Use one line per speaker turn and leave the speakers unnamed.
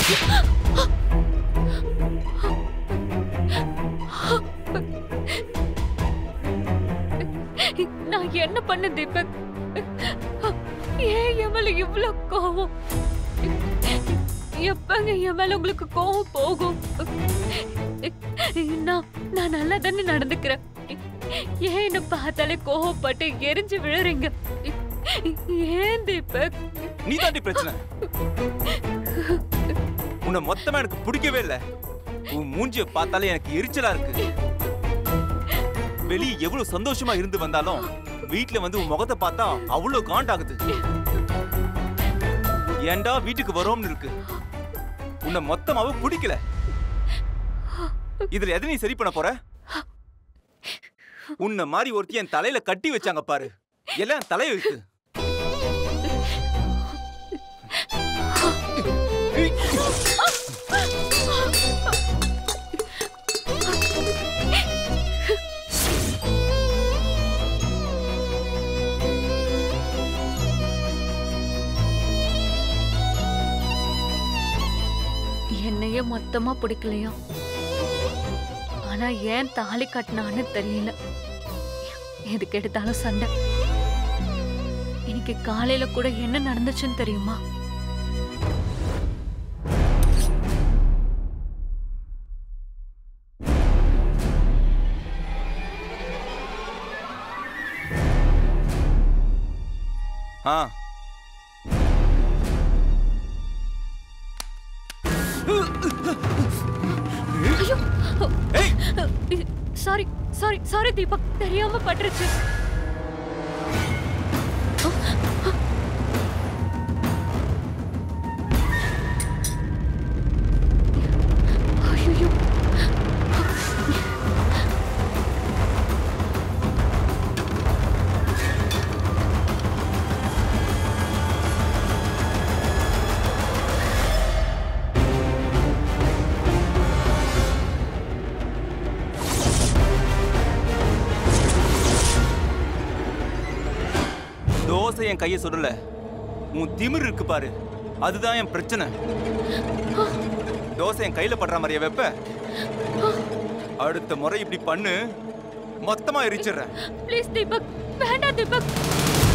நான் என்ன பண்ண தீபக் ஏன் என் மேல இவ்ளோ கோவம் எப்பங்க என் மேல உங்களுக்கு கோவம் போகும் நான் நான் நல்லா தானே நடந்துக்கிறேன் ஏன் என்ன பார்த்தாலே கோவப்பட்டு எரிஞ்சு விழுறீங்க ஏன் தீபக்
நீ தாண்டி பிரச்சனை உன்னை மொத்தமா எனக்கு பிடிக்கவே இல்ல உன் மூஞ்சிய பார்த்தாலே எனக்கு எரிச்சலா இருக்கு வெளியே எவ்வளவு சந்தோஷமா இருந்து வந்தாலும் வீட்ல வந்து உன் முகத்தை பார்த்தா அவ்வளவு காண்டாகுது ஏன்டா வீட்டுக்கு வரோம்னு இருக்கு உன்னை மொத்தமாவே பிடிக்கல இதுல எதை நீ சரி பண்ண போற உன்னை மாதிரி ஒருத்தி என் தலையில கட்டி வச்சாங்க பாரு எல்லாம் தலையை இருக்கு
என்னையே மொத்தமா பிடிக்கலையா ஆனா ஏன் தாலி கட்டினான்னு தெரியல எதுக்கு எடுத்தாலும் சண்டை இன்னைக்கு காலையில கூட என்ன நடந்துச்சுன்னு தெரியுமா
ஆ ஏய்
சாரி சாரி சாரி தீபக் தெரியாம பட்டுருச்சு ஐயோ
தோசை என் கையை சுடல உன் திமிர் இருக்கு பாரு அதுதான் என் பிரச்சனை தோசை என் கையில படுற மாதிரியா வைப்ப அடுத்த முறை இப்படி பண்ணு மொத்தமா எரிச்சிடுறேன்
ப்ளீஸ் தீபக் வேண்டாம் தீபக்